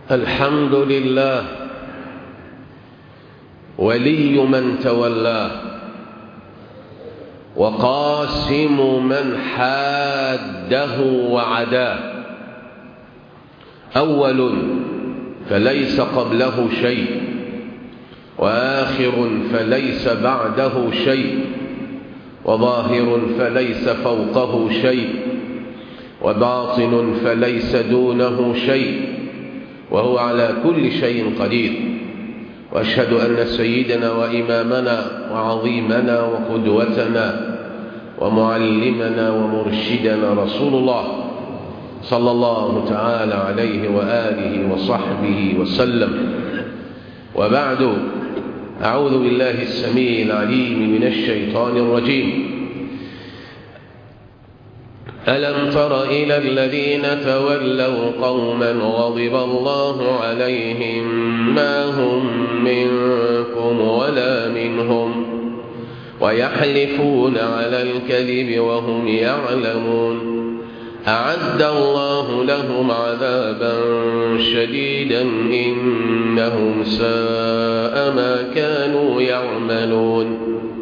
الحمد لله ولي من تولاه وقاسم من حاده وعداه أول فليس قبله شيء وآخر فليس بعده شيء وظاهر فليس فوقه شيء وباطن فليس دونه شيء وهو على كل شيء قدير وأشهد أن سيدنا وإمامنا وعظيمنا وقدوتنا ومعلمنا ومرشدنا رسول الله صلى الله تعالى عليه وآله وصحبه وسلم وبعد أعوذ بالله السميع العليم من الشيطان الرجيم ألم تر إلى الذين تولوا قوما غضب الله عليهم ما هم منكم ولا منهم ويحلفون على الكذب وهم يعلمون أعد الله لهم عذابا شديدا إنهم ساء ما كانوا يعملون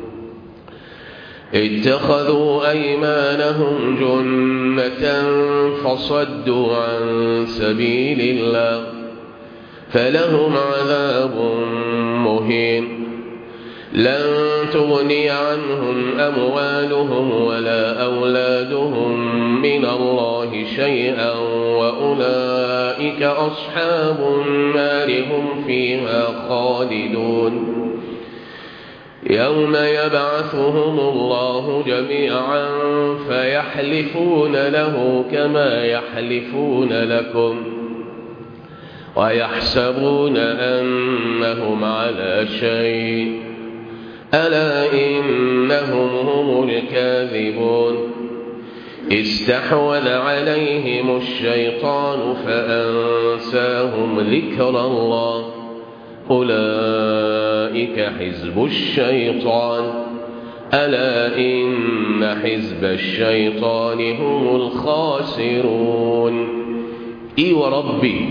اتخذوا أيمانهم جنة فصدوا عن سبيل الله فلهم عذاب مهين لن تغني عنهم أموالهم ولا أولادهم من الله شيئا وأولئك أصحاب النار هم فيها خالدون يوم يبعثهم الله جميعا فيحلفون له كما يحلفون لكم ويحسبون أنهم على شيء ألا إنهم هم الكاذبون استحوذ عليهم الشيطان فأنساهم ذكر الله أولئك حزب الشيطان ألا إن حزب الشيطان هم الخاسرون إي وربي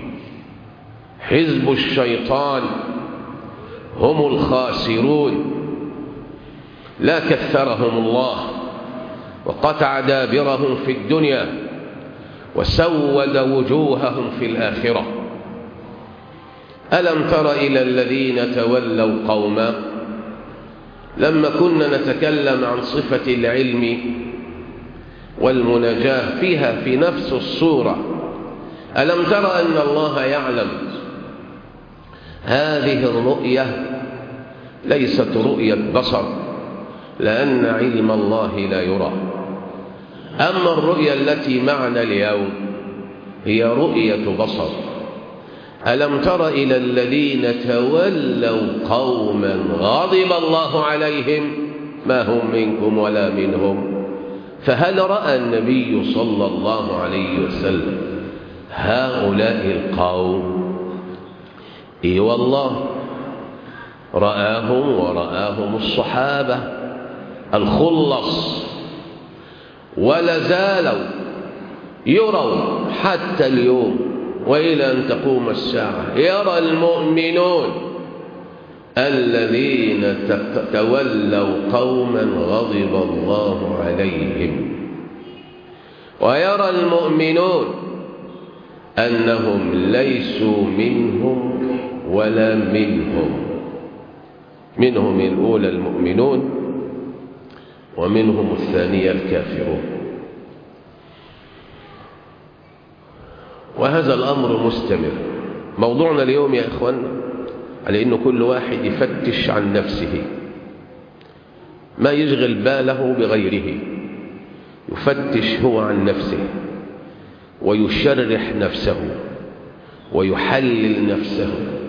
حزب الشيطان هم الخاسرون لا كثرهم الله وقطع دابرهم في الدنيا وسود وجوههم في الآخرة ألم تر إلى الذين تولوا قوما لما كنا نتكلم عن صفة العلم والمناجاة فيها في نفس الصورة ألم تر أن الله يعلم هذه الرؤية ليست رؤية بصر لأن علم الله لا يرى أما الرؤية التي معنا اليوم هي رؤية بصر ألم تر إلى الذين تولوا قوما غضب الله عليهم ما هم منكم ولا منهم فهل رأى النبي صلى الله عليه وسلم هؤلاء القوم اي والله رآهم ورآهم الصحابة الخلص ولا زالوا يروا حتى اليوم وإلى أن تقوم الساعة يرى المؤمنون الذين تولوا قوما غضب الله عليهم ويرى المؤمنون أنهم ليسوا منهم ولا منهم منهم الأولى المؤمنون ومنهم الثانية الكافرون وهذا الأمر مستمر موضوعنا اليوم يا إخوانا على أن كل واحد يفتش عن نفسه ما يشغل باله بغيره يفتش هو عن نفسه ويشرح نفسه ويحلل نفسه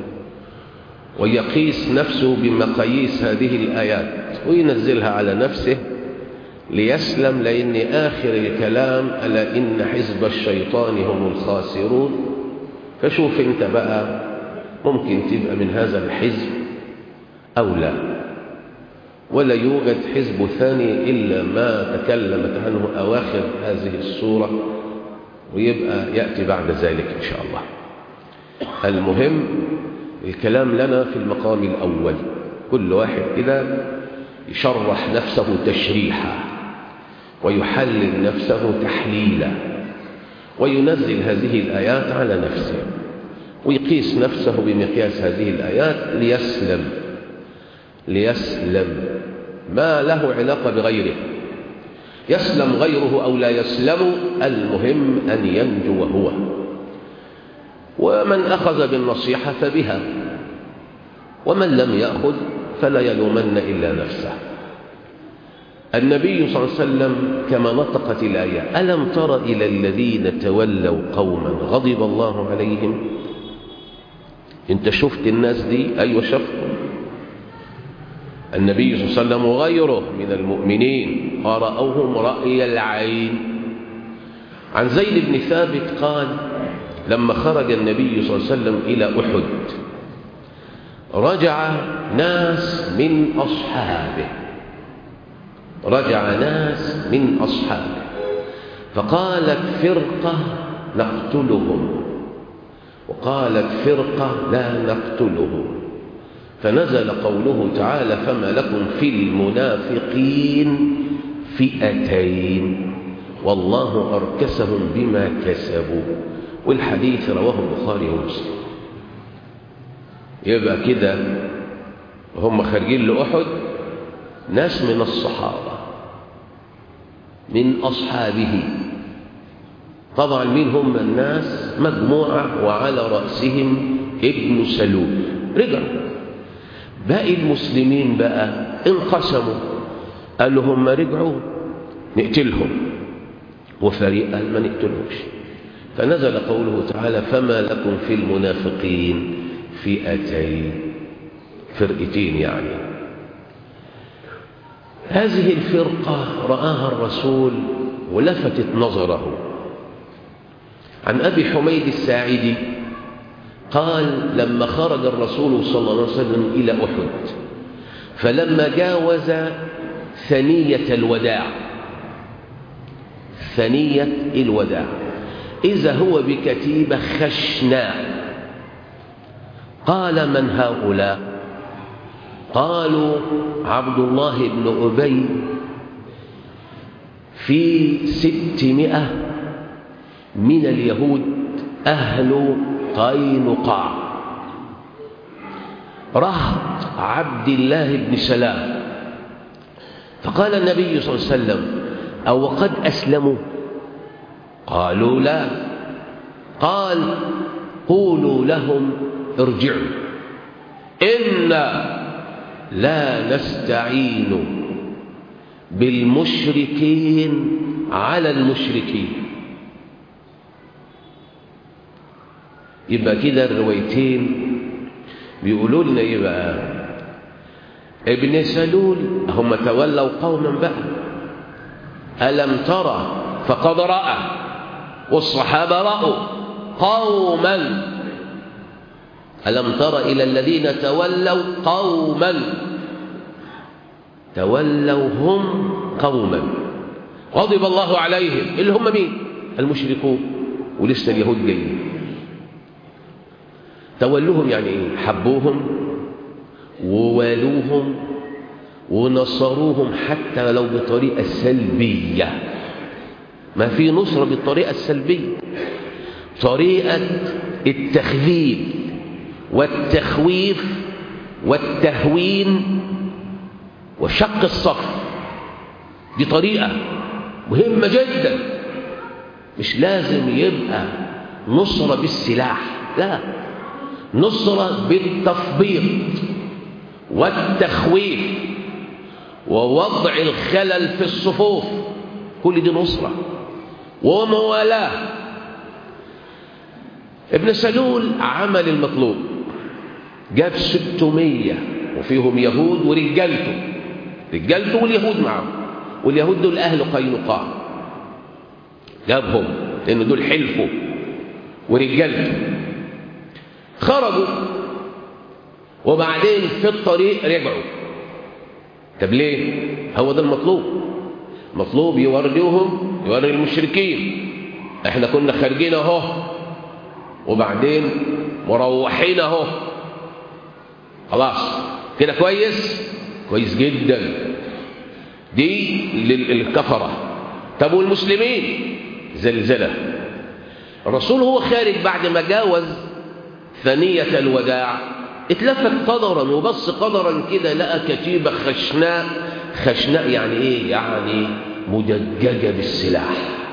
ويقيس نفسه بمقاييس هذه الآيات وينزلها على نفسه ليسلم لأن آخر الكلام ألا إن حزب الشيطان هم الخاسرون فشوف انت بقى ممكن تبقى من هذا الحزب أو لا ولا يوجد حزب ثاني إلا ما تكلمت عنه أواخر هذه السورة ويبقى يأتي بعد ذلك إن شاء الله المهم الكلام لنا في المقام الأول كل واحد كده يشرح نفسه تشريحا ويحلل نفسه تحليلا وينزل هذه الآيات على نفسه ويقيس نفسه بمقياس هذه الآيات ليسلم ليسلم ما له علاقة بغيره يسلم غيره أو لا يسلم المهم أن ينجو هو ومن أخذ بالنصيحة فبها ومن لم يأخذ فلا يلومن إلا نفسه النبي صلى الله عليه وسلم كما نطقت الآية ألم تر إلى الذين تولوا قوما غضب الله عليهم انت شفت الناس دي أيوة شفتهم النبي صلى الله عليه وسلم وغيره من المؤمنين ورأوهم رأي العين عن زيد بن ثابت قال لما خرج النبي صلى الله عليه وسلم إلى أحد رجع ناس من أصحابه رجع ناس من أصحابه فقالت فرقة نقتلهم وقالت فرقة لا نقتلهم فنزل قوله تعالى فما لكم في المنافقين فئتين والله أركسهم بما كسبوا والحديث رواه البخاري ومسلم يبقى كده هم خارجين لأحد ناس من الصحابة من أصحابه طبعا مين هم الناس مجموعة وعلى رأسهم ابن سلول رجعوا باقي المسلمين بقى انقسموا قالوا هم رجعوا نقتلهم وفريق قال ما نقتلهمش فنزل قوله تعالى فما لكم في المنافقين فئتين فرقتين يعني هذه الفرقة رآها الرسول ولفتت نظره عن أبي حميد الساعدي قال لما خرج الرسول صلى الله عليه وسلم إلى أحد فلما جاوز ثنية الوداع ثنية الوداع إذا هو بكتيبة خشناء قال من هؤلاء قالوا عبد الله بن أبي في ستمائة من اليهود أهل قينقاع رهط عبد الله بن سلام فقال النبي صلى الله عليه وسلم أو قد أسلموا قالوا لا قال قولوا لهم ارجعوا إنا لا نستعين بالمشركين على المشركين يبقى كده الروايتين بيقولوا لنا ايه بقى ابن سلول هم تولوا قوما بقى ألم ترى فقد رأى والصحابة رأوا قوما ألم تر إلى الذين تولوا قوما تولوا هم قوما غضب الله عليهم اللي هم مين المشركون ولسه اليهود جايين تولوهم يعني ايه حبوهم ووالوهم ونصروهم حتى لو بطريقة سلبية ما في نصرة بالطريقة السلبية طريقة التخذيل والتخويف والتهوين وشق الصف دي طريقة مهمة جدا مش لازم يبقى نصرة بالسلاح لا نصرة بالتثبيط والتخويف ووضع الخلل في الصفوف كل دي نصرة وموالاة ابن سلول عمل المطلوب جاب ستمية وفيهم يهود ورجالته رجالته واليهود معهم واليهود دول أهل قينقاع جابهم لأن دول حلفوا ورجالته خرجوا وبعدين في الطريق رجعوا طب ليه هو ده المطلوب مطلوب يوريهم يوري المشركين احنا كنا خارجين اهو وبعدين مروحين اهو خلاص كده كويس كويس جدا دي للكفرة طب والمسلمين زلزلة الرسول هو خارج بعد ما جاوز ثنية الوداع اتلفت قدرا وبص قدرا كده لقى كتيبة خشناء خشناء يعني ايه يعني مدججة بالسلاح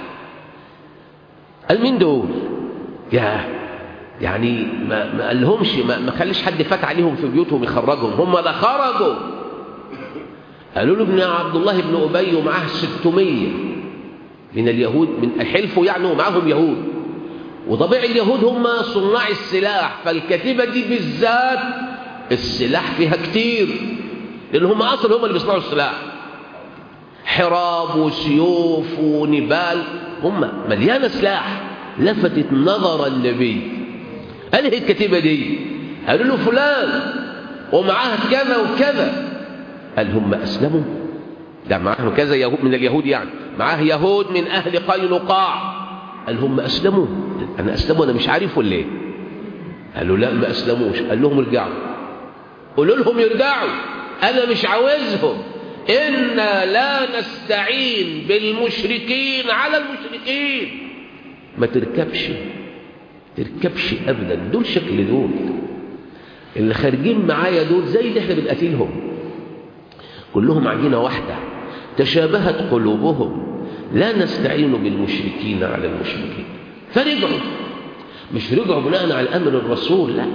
قال مين دول يا يعني ما ما قالهمش ما, ما خليش حد فات عليهم في بيوتهم يخرجهم هم ده خرجوا قالوا له ابن عبد الله بن ابي ومعاه 600 من اليهود من حلفه يعني ومعاهم يهود وطبيعي اليهود هم صناع السلاح فالكتيبة دي بالذات السلاح فيها كتير لأن هم أصلا هم اللي بيصنعوا السلاح حراب وسيوف ونبال هم مليانة سلاح لفتت نظر النبي قال ايه الكتيبة دي قالوا له فلان ومعاه كذا وكذا قال هم أسلموا ده معاه كذا يهود من اليهود يعني معاه يهود من أهل قينقاع قال هم أسلموا أنا أسلموا أنا مش عارف ولا إيه قالوا لا ما أسلموش قال لهم ارجعوا قولوا لهم يرجعوا أنا مش عاوزهم إنا لا نستعين بالمشركين على المشركين ما تركبش تركبش أبدا دول شكل دول اللي خارجين معايا دول زي اللي احنا بنقاتلهم كلهم عجينة واحدة تشابهت قلوبهم لا نستعين بالمشركين على المشركين فرجعوا مش رجعوا بناء على امر الرسول لا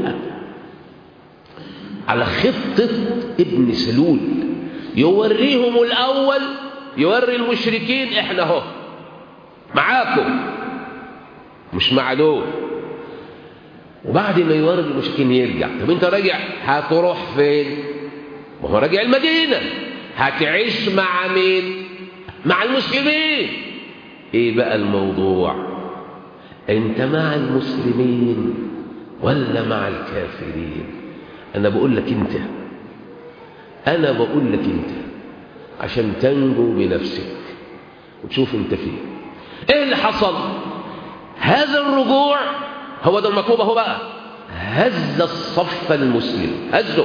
على خطة ابن سلول يوريهم الأول يوري المشركين احنا اهو معاكم مش مع دول وبعد ما يوري المشركين يرجع طب انت راجع هتروح فين ما هو راجع المدينة هتعيش مع مين مع المسلمين ايه بقى الموضوع انت مع المسلمين ولا مع الكافرين انا بقول لك انت انا بقول لك انت عشان تنجو بنفسك وتشوف انت فين ايه اللي حصل هذا الرجوع هو ده المطلوب اهو بقى هز الصف المسلم هزه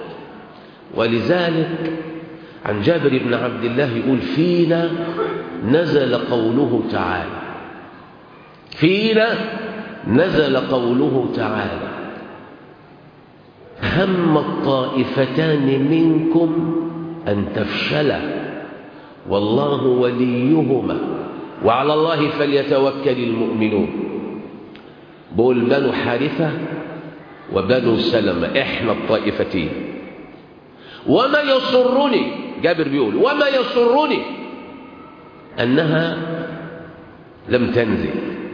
ولذلك عن جابر بن عبد الله يقول فينا نزل قوله تعالى فينا نزل قوله تعالى هم الطائفتان منكم أن تفشلا والله وليهما وعلى الله فليتوكل المؤمنون بقول بنو حارثة وبنو سلمة إحنا الطائفتين وما يسرني جابر بيقول وما يسرني أنها لم تنزل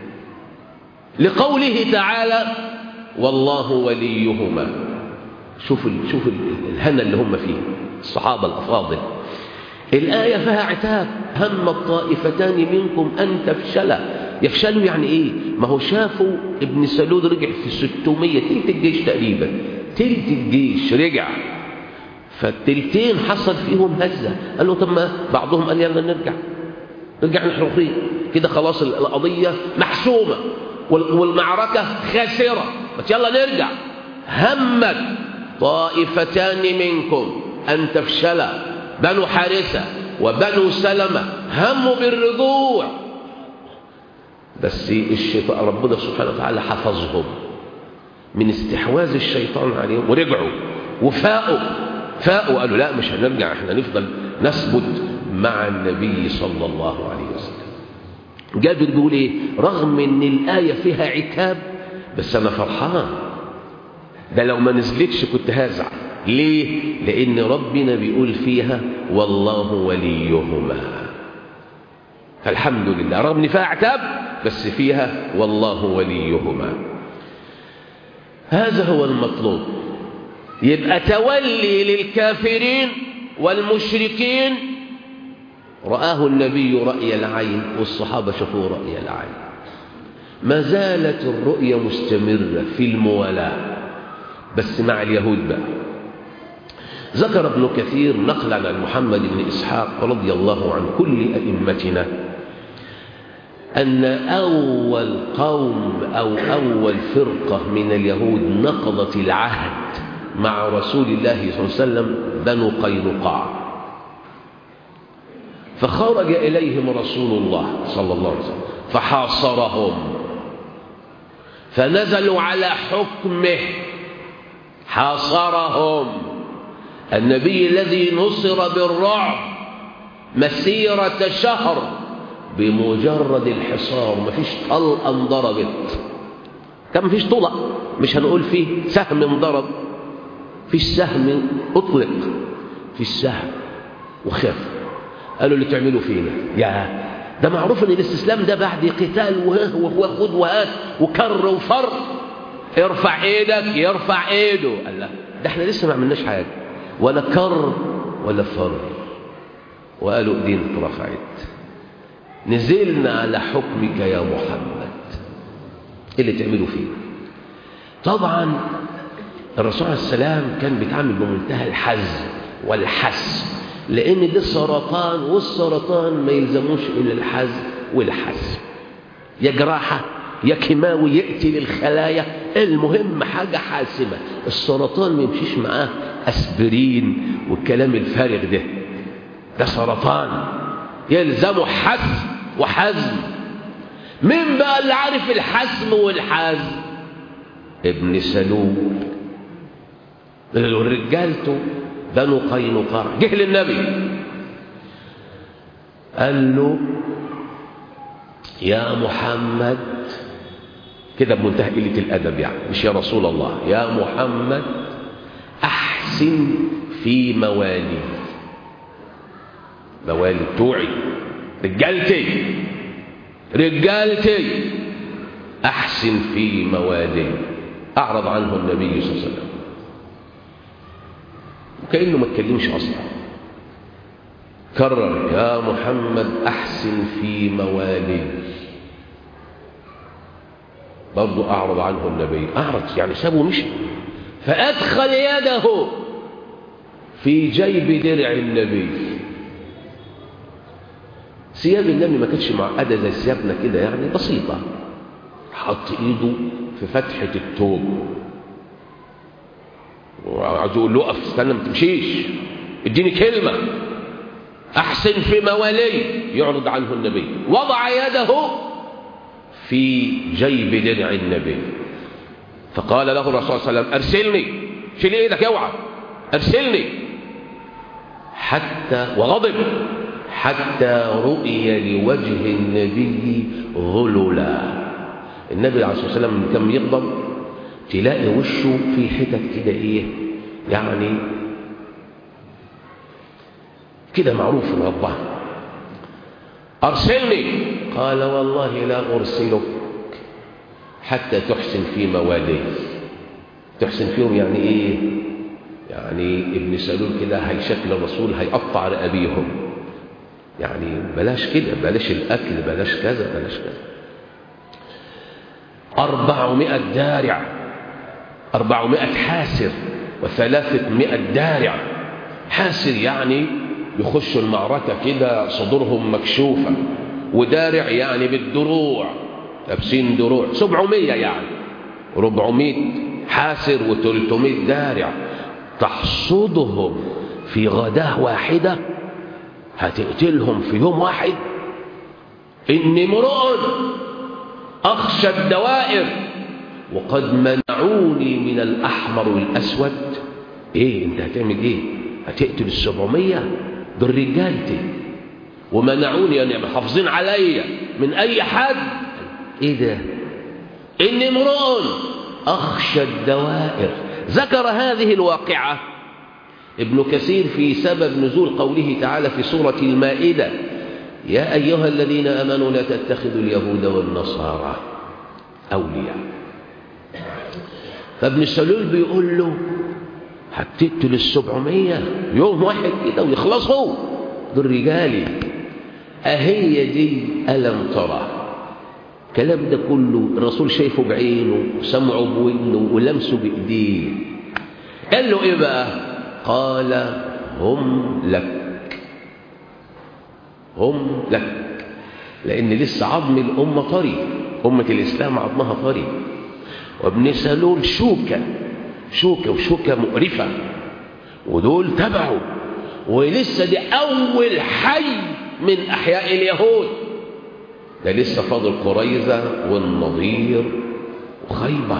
لقوله تعالى والله وليهما شوف ال شوف ال الهنا اللي هم فيه الصحابة الأفاضل الآية فيها عتاب هم الطائفتان منكم أن تفشلا يفشلوا يعني إيه ما هو شافوا ابن سلول رجع في 600 تلت الجيش تقريبا تلت الجيش رجع فالتلتين حصل فيهم هزة قالوا طب ما بعضهم قال يلا نرجع نرجع نحن اخرين كده خلاص القضية محسومة والمعركة خاسرة بس يلا نرجع همت طائفتان منكم أن تفشلا بنو حارثة وبنو سلمة هموا بالرجوع بس الشيطان ربنا سبحانه وتعالى حفظهم من استحواذ الشيطان عليهم ورجعوا وفاقوا فاقوا قالوا لا مش هنرجع احنا نفضل نثبت مع النبي صلى الله عليه وسلم جابر بيقول ايه رغم ان الايه فيها عتاب بس انا فرحان ده لو ما نزلتش كنت هزعل ليه لان ربنا بيقول فيها والله وليهما فالحمد لله رغم ان فيها عتاب بس فيها والله وليهما هذا هو المطلوب يبقى تولي للكافرين والمشركين رآه النبي رأي العين والصحابة شافوه رأي العين ما زالت الرؤية مستمرة في الموالاة بس مع اليهود بقى ذكر ابن كثير نقلا عن محمد بن إسحاق رضي الله عن كل أئمتنا أن أول قوم أو أول فرقة من اليهود نقضت العهد مع رسول الله صلى الله عليه وسلم بنو قينقاع فخرج إليهم رسول الله صلى الله عليه وسلم فحاصرهم فنزلوا على حكمه حاصرهم النبي الذي نصر بالرعب مسيرة شهر بمجرد الحصار مفيش طلقة انضربت كان مفيش طلق مش هنقول فيه سهم انضرب في السهم اطلق في السهم وخاف قالوا اللي تعملوا فينا يا ده معروف ان الاستسلام ده بعد قتال وخد وهات وكر وفر ارفع ايدك يرفع ايده قال لا ده احنا لسه ما عملناش حاجه ولا كر ولا فر وقالوا ايدينا اترفعت نزلنا على حكمك يا محمد ايه اللي تعملوا فيه طبعا الرسول عليه السلام كان بيتعامل بمنتهى الحزم والحس لان ده سرطان والسرطان ما يلزموش الا الحزم والحس يا جراحه يا كيماوي يقتل الخلايا المهم حاجه حاسمه السرطان ما يمشيش معاه اسبرين والكلام الفارغ ده ده سرطان يلزمه حزم وحزم مين بقى اللي عارف الحزم والحزم ابن سلول رجالته بنو قينقاع جه للنبي قال له يا محمد كده بمنتهى قله الادب يعني مش يا رسول الله يا محمد احسن في موالي موالي بتوعي رجالتي رجالتي احسن في موالي اعرض عنه النبي صلى الله عليه وسلم وكانه ما اتكلمش اصلا كرر يا محمد احسن في موالي برضه اعرض عنه النبي اعرض يعني سابه مشي فادخل يده في جيب درع النبي ثياب النبي ما كانتش معقده زي ثيابنا كده يعني بسيطه حط ايده في فتحه التوب وعاوز يقول له اقف استنى ما تمشيش اديني كلمه احسن في موالي يعرض عنه النبي وضع يده في جيب درع النبي فقال له الرسول صلى الله عليه وسلم ارسلني شيل ايدك اوعى ارسلني حتى وغضب حتى رؤي لوجه النبي ظللا النبي عليه الصلاه والسلام كان يغضب تلاقي وشه في حتت كده ايه يعني كده معروف الغضبان ارسلني قال والله لا ارسلك حتى تحسن في موالي تحسن فيهم يعني ايه يعني ابن سلول كده هيشكل الرسول هيقطع رقابيهم يعني بلاش كده بلاش الاكل بلاش كذا بلاش كذا أربعمائة دارع أربعمائة حاسر وثلاثمائة دارع حاسر يعني يخشوا المعركة كده صدورهم مكشوفة ودارع يعني بالدروع لابسين دروع سبعمية يعني ربعمائة حاسر وتلتمائة دارع تحصدهم في غداه واحدة هتقتلهم في يوم واحد إني امرؤ أخشى الدوائر وقد منعوني من الأحمر والأسود إيه أنت هتعمل إيه هتقتل السبعمية دول رجالتي ومنعوني يعني محافظين عليا من أي حد إيه ده إني امرؤ أخشى الدوائر ذكر هذه الواقعة ابن كثير في سبب نزول قوله تعالى في سورة المائدة يا أيها الذين أمنوا لا تتخذوا اليهود والنصارى أولياء فابن سلول بيقول له هتقتل السبعمية يوم واحد كده ويخلصوا دول رجالي أهي دي ألم ترى الكلام ده كله الرسول شايفه بعينه وسمعه بودنه ولمسه بإيديه قال له إيه بقى قال هم لك هم لك لأن لسه عظم الأمة طري أمة الإسلام عظمها طري وابن سلول شوكة شوكة وشوكة مقرفة ودول تبعوا ولسه دي أول حي من أحياء اليهود ده لسه فاضل قريظة والنضير وخيبر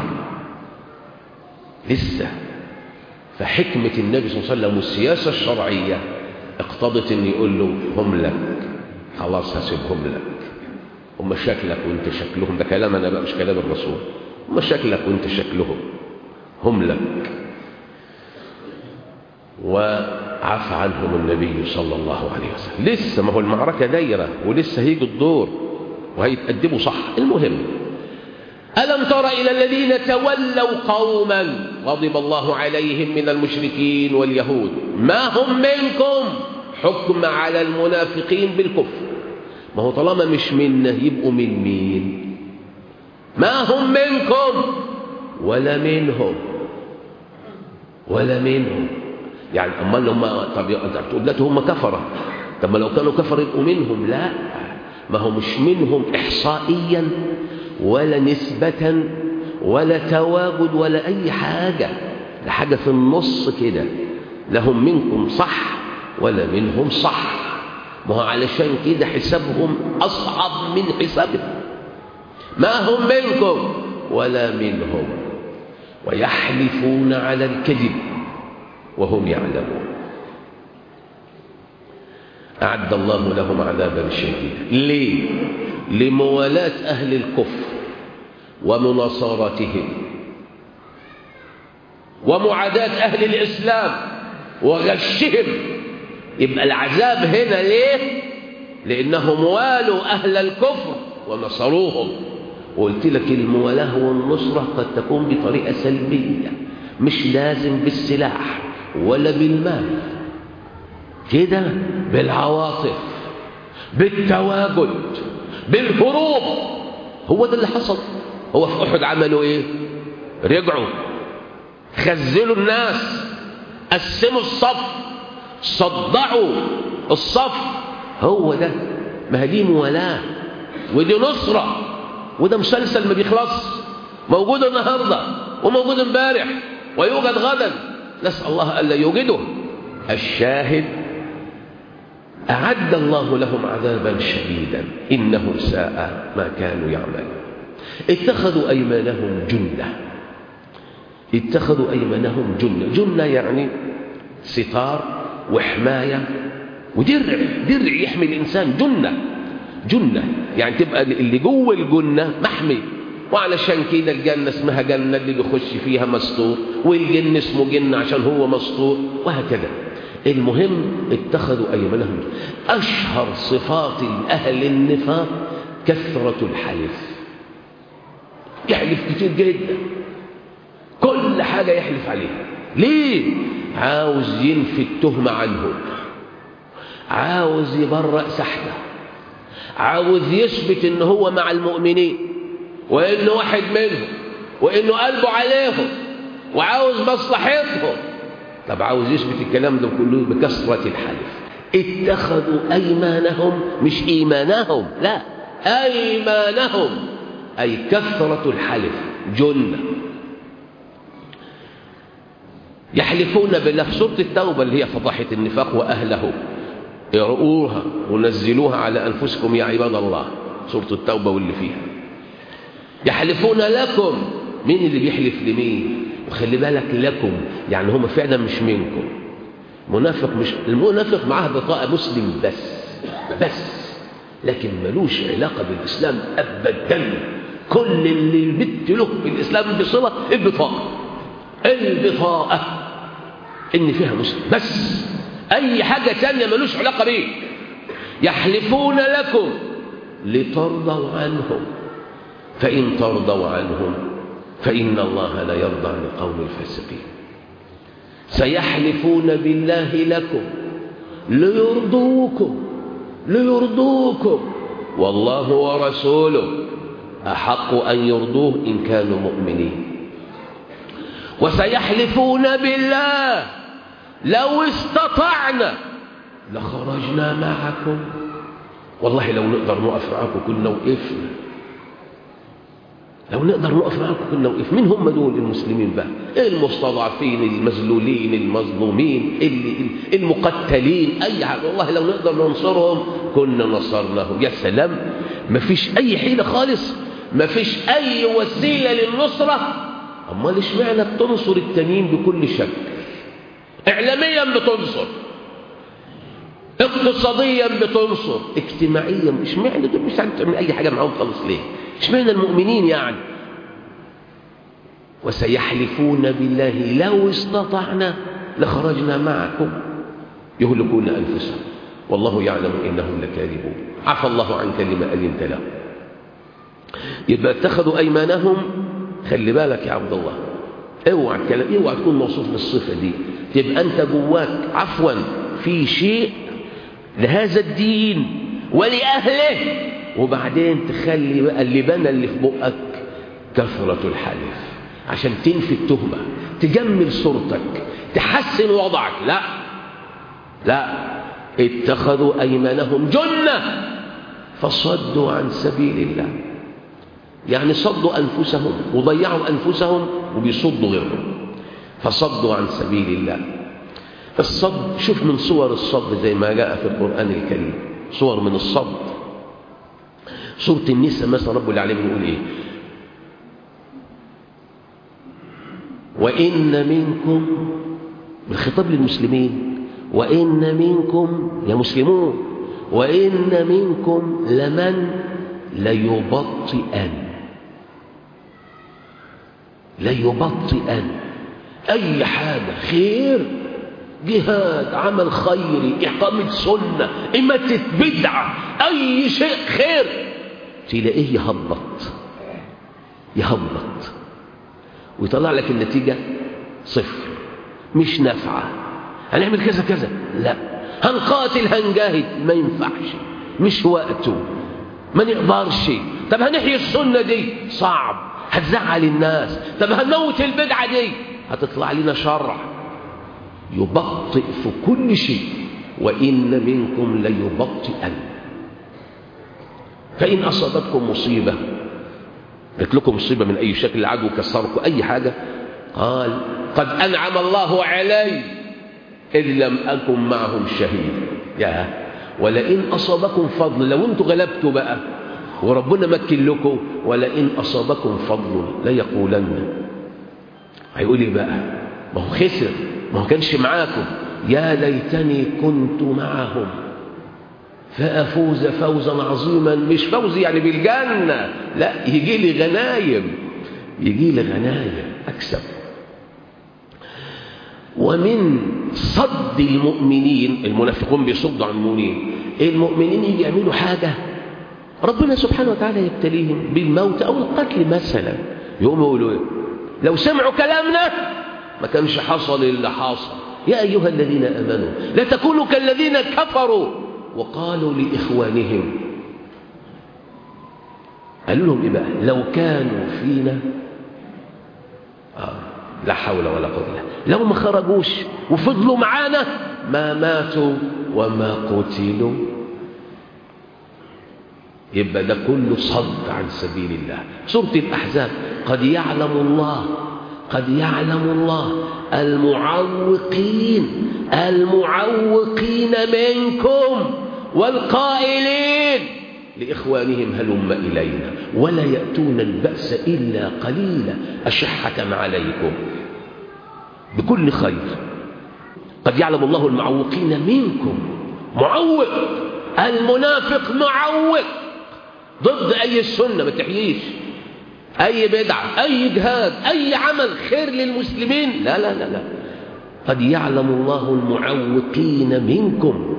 لسه فحكمة النبي صلى الله عليه وسلم والسياسة الشرعية اقتضت ان يقول له هم لك خلاص هسيبهم لك هم شكلك وانت شكلهم ده كلام انا بقى مش كلام الرسول هم شكلك وانت شكلهم هم لك وعفى عنهم النبي صلى الله عليه وسلم لسه ما هو المعركة دايرة ولسه هيجي الدور وهيتقدموا صح المهم ألم تر إلى الذين تولوا قوما غضب الله عليهم من المشركين واليهود ما هم منكم حكم على المنافقين بالكفر ما هو طالما مش منا يبقوا من مين ما هم منكم ولا منهم ولا منهم يعني امال هم طب تقول لا هم كفره طب ما لو كانوا كفر يبقوا منهم لا ما هو مش منهم احصائيا ولا نسبة ولا تواجد ولا أي حاجة ده حاجة في النص كده لهم منكم صح ولا منهم صح ما هو علشان كده حسابهم أصعب من حسابهم ما هم منكم ولا منهم ويحلفون على الكذب وهم يعلمون أعد الله لهم عذابا شديدا ليه؟ لموالاة أهل الكفر ومناصرتهم ومعاداة أهل الإسلام وغشهم يبقى العذاب هنا ليه؟ لأنهم والوا أهل الكفر ونصروهم وقلت لك الموالاة والنصرة قد تكون بطريقة سلبية مش لازم بالسلاح ولا بالمال كده بالعواطف بالتواجد بالهروب هو ده اللي حصل هو في أحد عملوا إيه رجعوا خزلوا الناس قسموا الصف صدعوا الصف هو ده ما دي موالاة ودي نصرة وده مسلسل ما بيخلص موجود النهاردة وموجود امبارح ويوجد غدا نسأل الله ألا يوجده الشاهد أعد الله لهم عذابا شديدا إنه ساء ما كانوا يعملون اتخذوا أيمانهم جنة اتخذوا أيمانهم جنة جنة يعني ستار وحماية ودرع درع يحمي الإنسان جنة جنة يعني تبقى اللي جوه الجنة محمي وعلشان كده الجنة اسمها جنة اللي بيخش فيها مستور والجن اسمه جن عشان هو مستور وهكذا المهم اتخذوا أيمانهم أشهر صفات أهل النفاق كثرة الحلف يحلف كتير جدا كل حاجة يحلف عليها ليه؟ عاوز ينفي التهمة عنهم عاوز يبرأ سحته عاوز يثبت ان هو مع المؤمنين وانه واحد منهم وانه قلبه عليهم وعاوز مصلحتهم طب عاوز يثبت الكلام ده كله بكثرة الحلف اتخذوا أيمانهم مش إيمانهم لا أيمانهم أي كثرة الحلف جنة يحلفون بالله في سورة التوبة اللي هي فضحة النفاق وأهله اقرؤوها ونزلوها على أنفسكم يا عباد الله سورة التوبة واللي فيها يحلفون لكم مين اللي بيحلف لمين وخلي بالك لكم يعني هم فعلا مش منكم منافق مش المنافق معاه بطاقة مسلم بس بس لكن ملوش علاقة بالإسلام أبدا كل اللي البت له بالإسلام بصلة البطاقة البطاقة إن فيها مسلم بس أي حاجة تانية ملوش علاقة بيه يحلفون لكم لترضوا عنهم فإن ترضوا عنهم فإن الله لا يرضى عن القوم الفاسقين سيحلفون بالله لكم ليرضوكم ليرضوكم والله ورسوله أحق أن يرضوه إن كانوا مؤمنين وسيحلفون بالله لو استطعنا لخرجنا معكم والله لو نقدر نقف معاكم كنا وقفنا لو نقدر نقف معاكم كنا وقف مين هم دول المسلمين بقى المستضعفين المذلولين المظلومين المقتلين اي حاجه والله لو نقدر ننصرهم كنا نصرناهم يا سلام مفيش اي حيله خالص مفيش اي وسيله للنصره امال اشمعنى بتنصر التانيين بكل شكل اعلاميا بتنصر اقتصاديا بتنصر اجتماعيا اشمعنى دول مش عارف تعمل اي حاجه معاهم خالص ليه اشمعنى المؤمنين يعني وسيحلفون بالله لو استطعنا لخرجنا معكم يهلكون انفسهم والله يعلم انهم لكاذبون عفى الله عنك لما اذنت له يبقى اتخذوا ايمانهم خلي بالك يا عبد الله اوعى الكلام اوعى تكون موصوف بالصفه دي تبقى انت جواك عفوا في شيء لهذا الدين ولاهله وبعدين تخلي بقى اللبانه اللي في بقك كثره الحلف عشان تنفي التهمه تجمل صورتك تحسن وضعك لا لا اتخذوا ايمانهم جنه فصدوا عن سبيل الله يعني صدوا أنفسهم وضيعوا أنفسهم وبيصدوا غيرهم فصدوا عن سبيل الله الصد شوف من صور الصد زي ما جاء في القرآن الكريم صور من الصد سورة النساء مثلا رب العالمين يقول إيه وإن منكم بالخطاب للمسلمين وإن منكم يا مسلمون وإن منكم لمن ليبطئن ليبطئن أي حاجة خير جهاد عمل خيري إقامة سنة إماتة بدعة أي شيء خير تلاقيه يهبط يهبط ويطلع لك النتيجة صفر مش نافعة هنعمل كذا كذا لا هنقاتل هنجاهد ما ينفعش مش وقته ما نقدرش طب هنحيي السنة دي صعب هتزعل الناس طب هنموت البدعة دي هتطلع لنا شرع يبطئ في كل شيء وإن منكم ليبطئن فإن أصابتكم مصيبة جات لكم مصيبة من أي شكل العدو كسركم أي حاجة قال قد أنعم الله علي إذ لم أكن معهم شهيد يا ولئن أصابكم فضل لو أنتم غلبتوا بقى وربنا مكن لكم ولئن أصابكم فضل ليقولن هيقول ايه بقى ما هو خسر ما هو كانش معاكم يا ليتني كنت معهم فأفوز فوزا عظيما مش فوز يعني بالجنة لا يجي لي غنايم يجي لي غنايم أكسب ومن صد المؤمنين المنافقون بيصدوا عن المؤمنين المؤمنين يجي يعملوا حاجة ربنا سبحانه وتعالى يبتليهم بالموت أو القتل مثلا يقوموا يقولوا إيه؟ لو سمعوا كلامنا ما كانش حصل اللي حصل يا أيها الذين أمنوا لا تكونوا كالذين كفروا وقالوا لإخوانهم قالوا لهم إيه بقى لو كانوا فينا آه لا حول ولا قوة إلا لو ما خرجوش وفضلوا معانا ما ماتوا وما قتلوا يبقى ده كله صد عن سبيل الله سورة الأحزاب قد يعلم الله قد يعلم الله المعوقين المعوقين منكم والقائلين لإخوانهم هلم إلينا ولا يأتون البأس إلا قليلا أشحة عليكم بكل خير قد يعلم الله المعوقين منكم معوق المنافق معوق ضد أي السنة ما تحييش أي بدعة أي جهاد أي عمل خير للمسلمين لا لا لا لا قد يعلم الله المعوقين منكم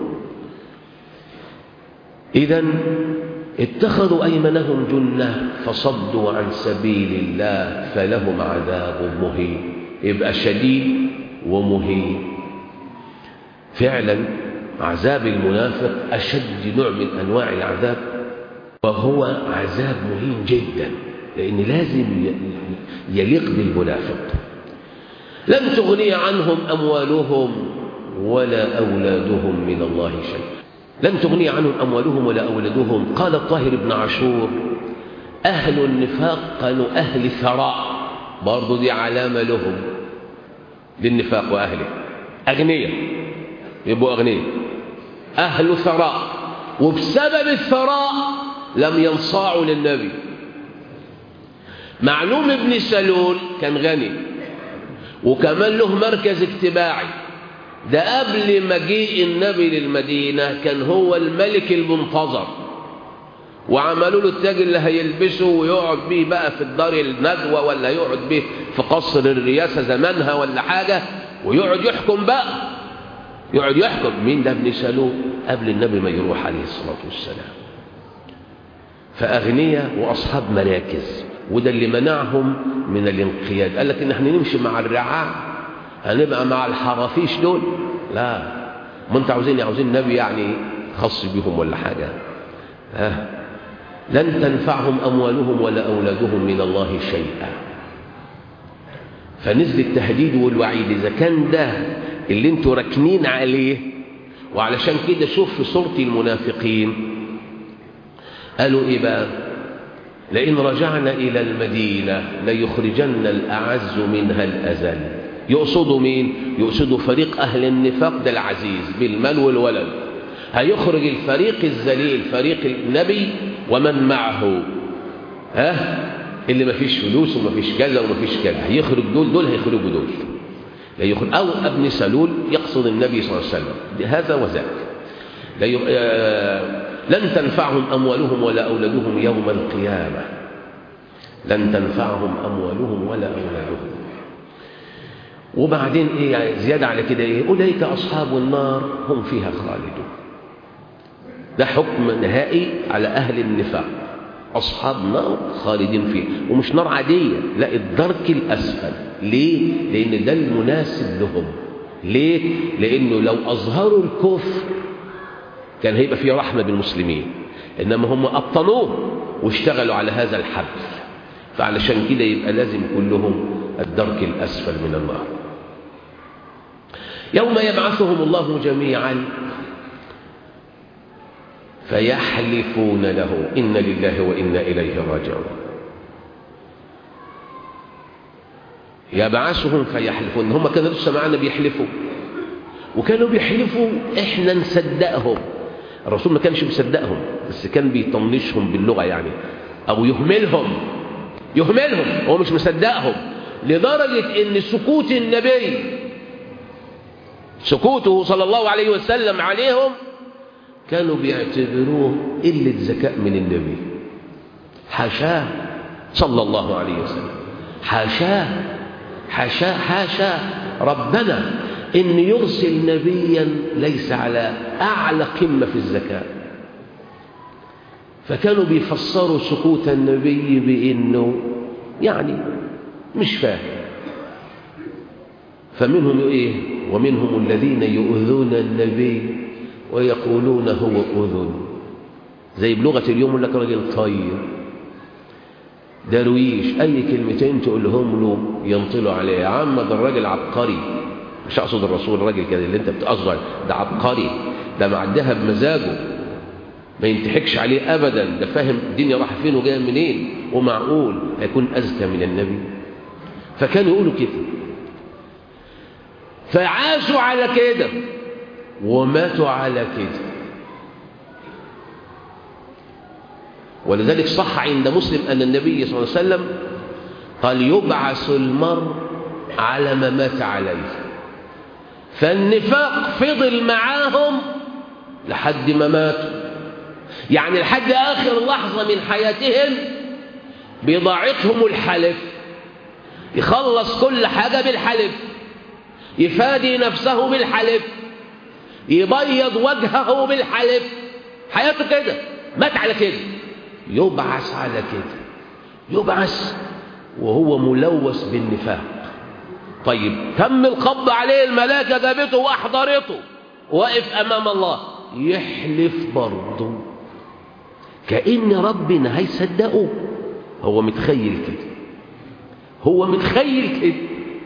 إذا اتخذوا أيمنهم جنة فصدوا عن سبيل الله فلهم عذاب مهين يبقى شديد ومهين فعلا عذاب المنافق أشد نوع من أنواع العذاب وهو عذاب مهين جدا لأن لازم يليق بالمنافق لن تغني عنهم أموالهم ولا أولادهم من الله شيء لن تغني عنهم أموالهم ولا أولادهم قال الطاهر بن عاشور أهل النفاق كانوا أهل ثراء برضو دي علامة لهم للنفاق وأهله أغنياء يبقوا أغنياء أهل ثراء وبسبب الثراء لم ينصاعوا للنبي معلوم ابن سلول كان غني وكمان له مركز اجتماعي ده قبل مجيء النبي للمدينة كان هو الملك المنتظر وعملوا له التاج اللي هيلبسه ويقعد بيه بقى في الدار الندوة ولا يقعد بيه في قصر الرئاسة زمانها ولا حاجة ويقعد يحكم بقى يقعد يحكم مين ده ابن سلول قبل النبي ما يروح عليه الصلاة والسلام فأغنياء وأصحاب مراكز وده اللي منعهم من الانقياد قال لك ان احنا نمشي مع الرعاع هنبقى مع الحرافيش دول لا ما انت عاوزين عاوزين نبي يعني خاص بيهم ولا حاجة ها لن تنفعهم أموالهم ولا أولادهم من الله شيئا فنزل التهديد والوعيد إذا كان ده اللي انتوا راكنين عليه وعلشان كده شوف في صورة المنافقين قالوا ايه بقى لئن رجعنا إلى المدينة ليخرجن الأعز منها الأذل يقصدوا مين؟ يقصدوا فريق أهل النفاق ده العزيز بالمال والولد هيخرج الفريق الذليل فريق النبي ومن معه ها اللي ما فيش فلوس وما فيش كذا وما فيش كذا هيخرج دول دول هيخرجوا دول لا يخرج أو ابن سلول يقصد النبي صلى الله عليه وسلم هذا وذاك لا ي... لن تنفعهم أموالهم ولا أولادهم يوم القيامة لن تنفعهم أموالهم ولا أولادهم وبعدين إيه يعني زيادة على كده إيه أولئك أصحاب النار هم فيها خالدون ده حكم نهائي على أهل النفاق أصحاب نار خالدين فيه ومش نار عادية لا الدرك الأسفل ليه؟ لأن ده المناسب لهم ليه؟ لأنه لو أظهروا الكفر كان هيبقى فيه رحمة بالمسلمين إنما هم أبطنوه واشتغلوا على هذا الحبل فعلشان كده يبقى لازم كلهم الدرك الأسفل من النار يوم يبعثهم الله جميعا فيحلفون له إن لله وإنا إليه راجعون يبعثهم فيحلفون هم كانوا لسه معانا بيحلفوا وكانوا بيحلفوا احنا نصدقهم الرسول ما كانش مصدقهم بس كان بيطنشهم باللغة يعني أو يهملهم يهملهم هو مش مصدقهم لدرجة ان سكوت النبي سكوته صلى الله عليه وسلم عليهم كانوا بيعتبروه قلة ذكاء من النبي حاشاه صلى الله عليه وسلم حاشاه حاشاه حاشاه ربنا إن يرسل نبيا ليس على أعلى قمة في الذكاء فكانوا بيفسروا سكوت النبي بأنه يعني مش فاهم فمنهم إيه ومنهم الذين يؤذون النبي ويقولون هو أذن زي بلغة اليوم يقول لك راجل طيب درويش أي كلمتين تقولهم له ينطلوا عليه يا عم ده الراجل عبقري مش أقصد الرسول الراجل كده اللي أنت بتقصده ده عبقري ده معدها بمزاجه ما ينتحكش عليه أبدا ده فاهم الدنيا راح فين وجايه منين ومعقول هيكون أذكى من النبي فكانوا يقولوا كده فعاشوا على كده وماتوا على كده ولذلك صح عند مسلم أن النبي صلى الله عليه وسلم قال يبعث المرء على ما مات عليه فالنفاق فضل معاهم لحد ما ماتوا يعني لحد آخر لحظة من حياتهم بضاعتهم الحلف يخلص كل حاجة بالحلف يفادي نفسه بالحلف يبيض وجهه بالحلف حياته كده مات على كده يبعث على كده يبعث وهو ملوث بالنفاق طيب تم القبض عليه الملائكة جابته وأحضرته واقف أمام الله يحلف برضه كأن ربنا هيصدقه هو متخيل كده هو متخيل كده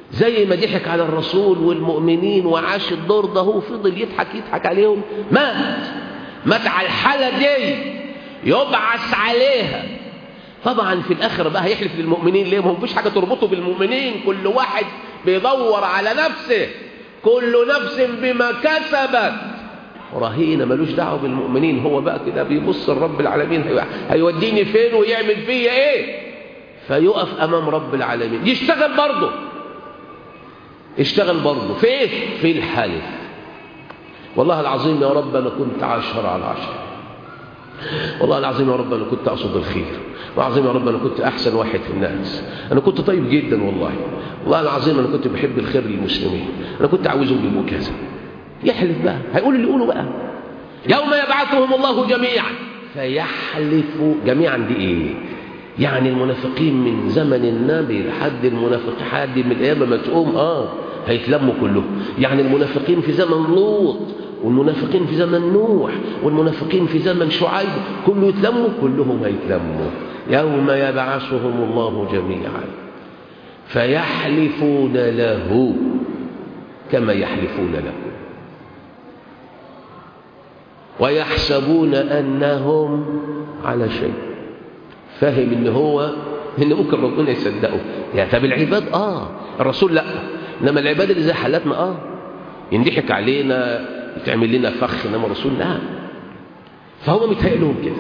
زي ما ضحك على الرسول والمؤمنين وعاش الدور ده هو فضل يضحك يضحك عليهم مات مات على الحالة دي يبعث عليها طبعا في الآخرة بقى هيحلف للمؤمنين ليه ما فيش حاجة تربطه بالمؤمنين كل واحد بيدور على نفسه كل نفس بما كسبت رهينة ملوش دعوة بالمؤمنين هو بقى كده بيبص لرب العالمين هيوديني فين ويعمل فيا ايه فيقف امام رب العالمين يشتغل برضه اشتغل برضه في ايه في الحلف والله العظيم يا رب انا كنت عشرة على عشرة والله العظيم يا رب انا كنت اقصد الخير والعظيم يا رب انا كنت احسن واحد في الناس انا كنت طيب جدا والله والله العظيم انا كنت بحب الخير للمسلمين انا كنت عاوزهم يبقوا كذا يحلف بقى هيقول اللي يقوله بقى يوم يبعثهم الله جميعا فيحلفوا جميعا دي ايه يعني المنافقين من زمن النبي لحد المنافق حد من القيامه ما تقوم اه هيتلموا كلهم يعني المنافقين في زمن لوط والمنافقين في زمن نوح والمنافقين في زمن شعيب كله يتلموا كلهم هيتلموا يوم يبعثهم الله جميعا فيحلفون له كما يحلفون لكم ويحسبون أنهم على شيء فاهم ان هو ان ممكن ربنا يصدقه يعني طب العباد اه الرسول لا انما العباد اللي زي حالاتنا اه ينضحك علينا يتعمل لنا فخ انما الرسول لا فهو متهيأ لهم كده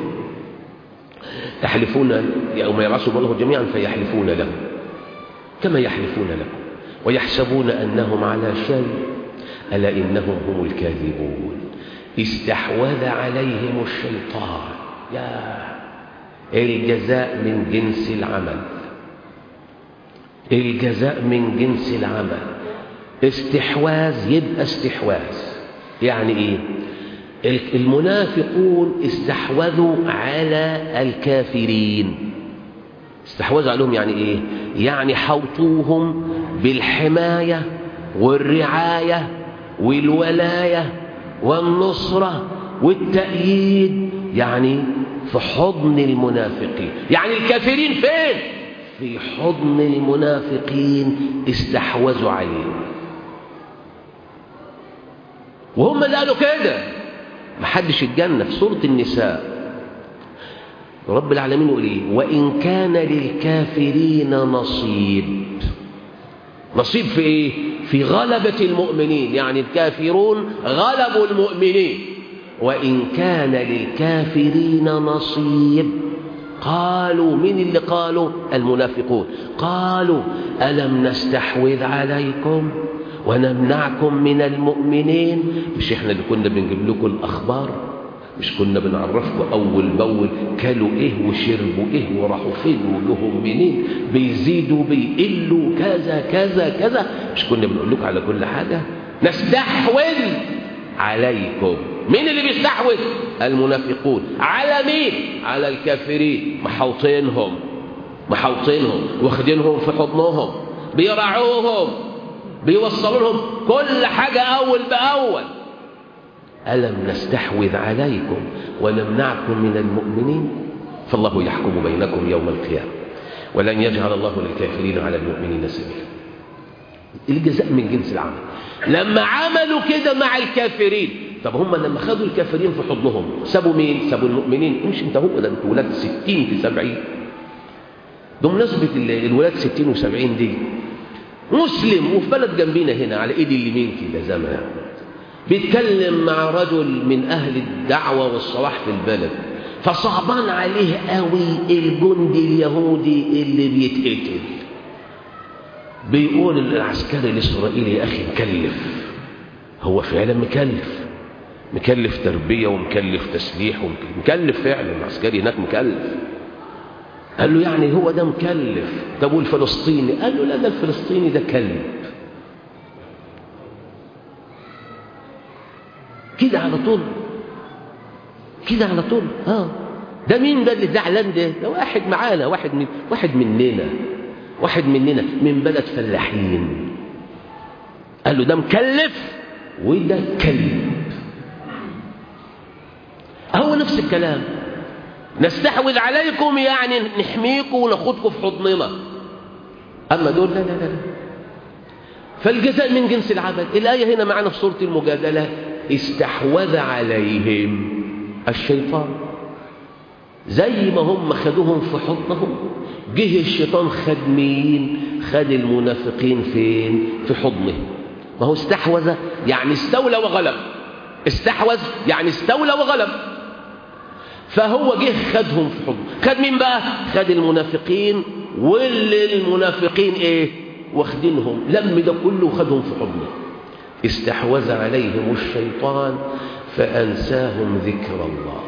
يحلفون يوم يبعثهم الله جميعا فيحلفون له كما يحلفون لكم ويحسبون انهم على شيء الا انهم هم الكاذبون استحوذ عليهم الشيطان يا الجزاء من جنس العمل الجزاء من جنس العمل استحواذ يبقى استحواذ يعني ايه المنافقون استحوذوا على الكافرين استحوذوا عليهم يعني ايه يعني حوطوهم بالحماية والرعاية والولاية والنصرة والتأييد يعني في حضن المنافقين يعني الكافرين فين في حضن المنافقين استحوذوا عليهم وهم اللي قالوا كده محدش الجنة في سورة النساء رب العالمين يقول ايه وإن كان للكافرين نصيب نصيب في ايه في غلبة المؤمنين يعني الكافرون غلبوا المؤمنين وإن كان للكافرين نصيب قالوا من اللي قالوا المنافقون قالوا ألم نستحوذ عليكم ونمنعكم من المؤمنين مش احنا اللي كنا بنجيب لكم الأخبار مش كنا بنعرفكم أول بأول كلوا إيه وشربوا إيه وراحوا فين ولهم منين بيزيدوا بيقلوا كذا كذا كذا مش كنا بنقول لكم على كل حاجة نستحوذ عليكم مين اللي بيستحوذ المنافقون على مين على الكافرين محوطينهم محوطينهم واخدينهم في حضنهم بيرعوهم بيوصلوا لهم كل حاجة أول بأول ألم نستحوذ عليكم ونمنعكم من المؤمنين فالله يحكم بينكم يوم القيامة ولن يجعل الله للكافرين على المؤمنين سبيلا الجزاء من جنس العمل لما عملوا كده مع الكافرين طب هم لما خدوا الكافرين في حضنهم سابوا مين سابوا المؤمنين مش انت هو ده انت ولاد 60 في 70 بمناسبة الولاد 60 و70 دي مسلم وفي بلد جنبينا هنا على ايدي اليمين كده زمان بيتكلم مع رجل من اهل الدعوة والصلاح في البلد فصعبان عليه قوي الجندي اليهودي اللي بيتقتل بيقول العسكري الاسرائيلي يا اخي مكلف هو فعلا مكلف مكلف تربية ومكلف تسليح ومكلف فعلا العسكري هناك مكلف قال له يعني هو ده مكلف طب والفلسطيني قال له لا ده الفلسطيني ده كلب كده على طول كده على طول اه ده مين ده اللي زعلان ده ده واحد معانا واحد من واحد مننا واحد مننا من بلد فلاحين قال له ده مكلف وده كلب هو نفس الكلام نستحوذ عليكم يعني نحميكم وناخدكم في حضننا اما دول لا لا لا فالجزاء من جنس العمل الآية هنا معنا في سورة المجادلة استحوذ عليهم الشيطان زي ما هم خدوهم في حضنهم جه الشيطان خد مين خد المنافقين فين في حضنه ما هو استحوذ يعني استولى وغلب استحوذ يعني استولى وغلب فهو جه خدهم في حضنه خد مين بقى خد المنافقين واللي المنافقين ايه واخدينهم لم ده كله وخدهم في حضنه استحوذ عليهم الشيطان فأنساهم ذكر الله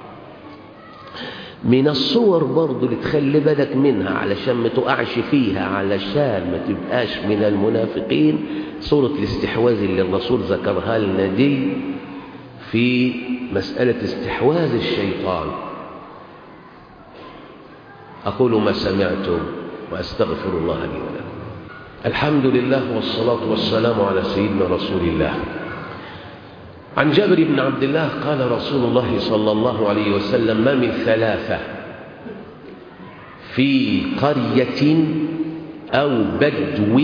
من الصور برضو اللي تخلي بالك منها علشان ما تقعش فيها علشان ما تبقاش من المنافقين صورة الاستحواذ اللي الرسول ذكرها لنا دي في مسألة استحواذ الشيطان أقول ما سمعتم وأستغفر الله لي ولكم الحمد لله والصلاة والسلام على سيدنا رسول الله عن جابر بن عبد الله قال رسول الله صلى الله عليه وسلم ما من ثلاثة في قرية أو بدو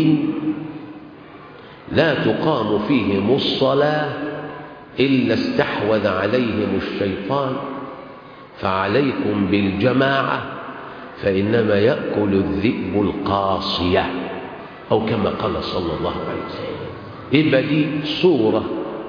لا تقام فيهم الصلاة إلا استحوذ عليهم الشيطان فعليكم بالجماعة فإنما يأكل الذئب القاصية أو كما قال صلى الله عليه وسلم يبقى دي صورة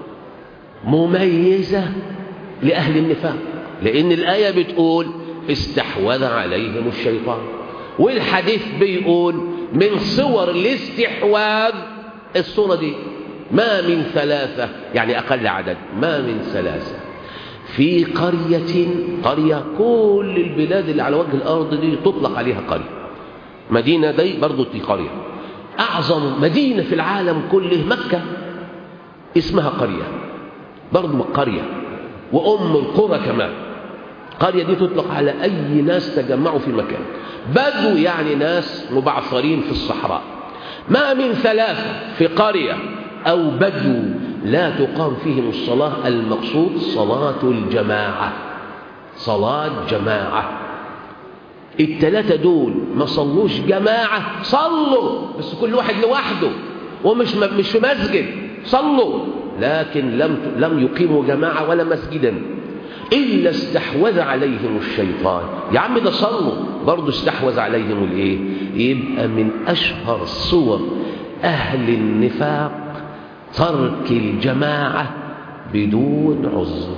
مميزة لأهل النفاق لأن الآية بتقول استحوذ عليهم الشيطان والحديث بيقول من صور الاستحواذ الصورة دي ما من ثلاثة يعني أقل عدد ما من ثلاثة في قرية قرية كل البلاد اللي على وجه الأرض دي تطلق عليها قرية مدينة دي برضو دي قرية أعظم مدينة في العالم كله مكة اسمها قرية برضو قرية وأم القرى كمان قرية دي تطلق على أي ناس تجمعوا في مكان بدو يعني ناس مبعثرين في الصحراء ما من ثلاثة في قرية أو بدو لا تقام فيهم الصلاة المقصود صلاة الجماعة صلاة جماعة التلاتة دول ما صلوش جماعة صلوا بس كل واحد لوحده ومش مش في مسجد صلوا لكن لم لم يقيموا جماعة ولا مسجدا إلا استحوذ عليهم الشيطان يا عم ده صلوا برضه استحوذ عليهم الايه يبقى من أشهر صور أهل النفاق ترك الجماعة بدون عذر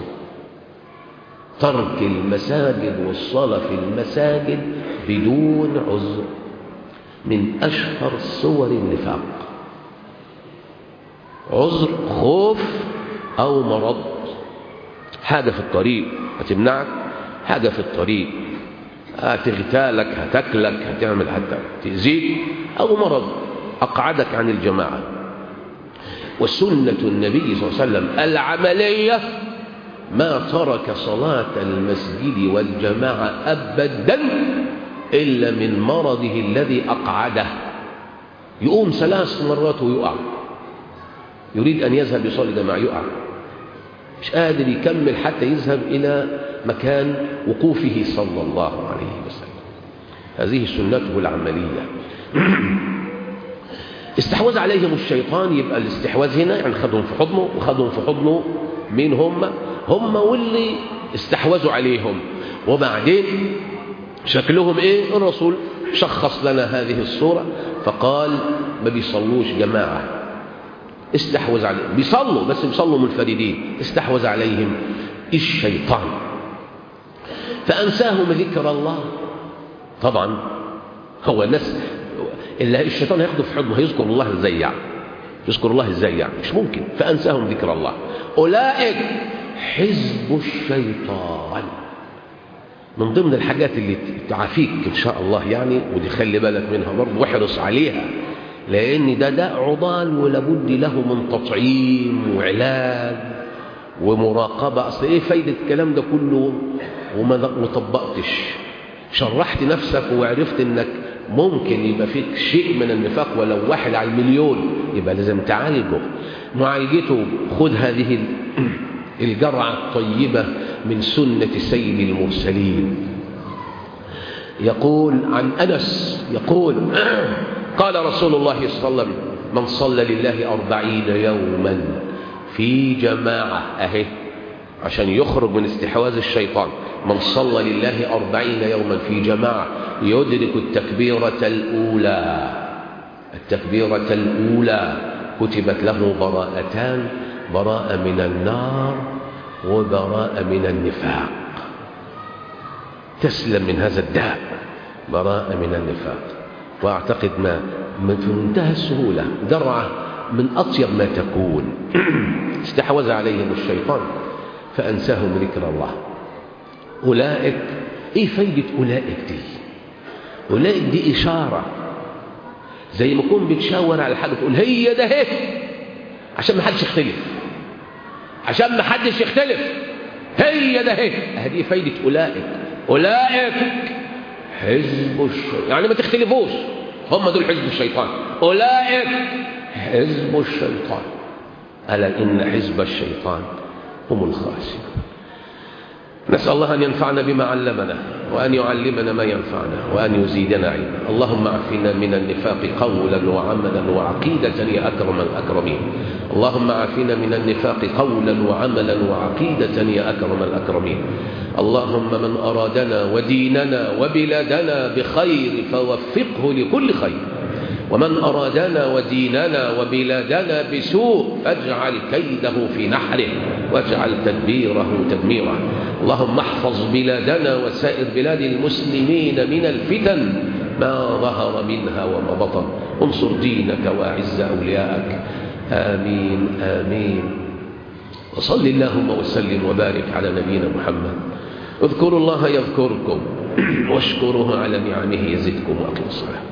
ترك المساجد والصلاة في المساجد بدون عذر من أشهر صور النفاق عذر خوف أو مرض حاجة في الطريق هتمنعك حاجة في الطريق هتغتالك هتاكلك هتعمل حتى تأذيك أو مرض أقعدك عن الجماعة وسنة النبي صلى الله عليه وسلم العملية ما ترك صلاة المسجد والجماعة أبدا إلا من مرضه الذي أقعده يقوم ثلاث مرات ويقع يريد أن يذهب يصلي جماعة يقع مش قادر يكمل حتى يذهب إلى مكان وقوفه صلى الله عليه وسلم هذه سنته العملية استحوذ عليهم الشيطان يبقى الاستحواذ هنا يعني خدهم في حضنه وخدهم في حضنه مين هم هم واللي استحوذوا عليهم وبعدين شكلهم ايه الرسول شخص لنا هذه الصورة فقال ما بيصلوش جماعة استحوذ عليهم بيصلوا بس بيصلوا منفردين استحوذ عليهم الشيطان فأنساهم ذكر الله طبعا هو الناس اللي الشيطان هياخده في حضنه هيذكر الله ازاي يعني يذكر الله ازاي يعني مش ممكن فأنساهم ذكر الله أولئك حزب الشيطان من ضمن الحاجات اللي تعافيك إن شاء الله يعني ودي خلي بالك منها برضه واحرص عليها لأن ده داء عضال ولابد له من تطعيم وعلاج ومراقبة أصل إيه فايدة الكلام ده كله وما طبقتش شرحت نفسك وعرفت إنك ممكن يبقى فيك شيء من النفاق ولو واحد على المليون يبقى لازم تعالجه معالجته خذ هذه الجرعة الطيبة من سنة سيد المرسلين يقول عن أنس يقول قال رسول الله صلى الله عليه وسلم من صلى لله أربعين يوما في جماعة أهي عشان يخرج من استحواذ الشيطان من صلى لله أربعين يوما في جماعة يدرك التكبيرة الأولى التكبيرة الأولى كتبت له براءتان براءة من النار وبراءة من النفاق تسلم من هذا الداء براءة من النفاق وأعتقد ما في منتهى السهولة درعة من أطيب ما تكون استحوذ عليهم الشيطان فأنساهم ذكر الله أولئك إيه فايدة أولئك دي أولئك دي إشارة زي ما يكون بتشاور على حاجة تقول هي ده هيك عشان ما حدش يختلف عشان ما حدش يختلف هي ده هيك هذه فايدة أولئك أولئك حزب الشيطان يعني ما تختلفوش هم دول حزب الشيطان أولئك حزب الشيطان ألا إن حزب الشيطان هم الخاسرون نسأل الله أن ينفعنا بما علمنا وأن يعلمنا ما ينفعنا وأن يزيدنا علما اللهم عافنا من النفاق قولا وعملا وعقيدة يا أكرم الأكرمين اللهم عافنا من النفاق قولا وعملا وعقيدة يا أكرم الأكرمين اللهم من أرادنا وديننا وبلادنا بخير فوفقه لكل خير ومن أرادنا وديننا وبلادنا بسوء فاجعل كيده في نحره واجعل تدبيره تدميره اللهم احفظ بلادنا وسائر بلاد المسلمين من الفتن ما ظهر منها وما بطن انصر دينك واعز أولياءك آمين آمين وصل اللهم وسلم وبارك على نبينا محمد اذكروا الله يذكركم واشكروه على نعمه يزدكم وأقيموا الصلاة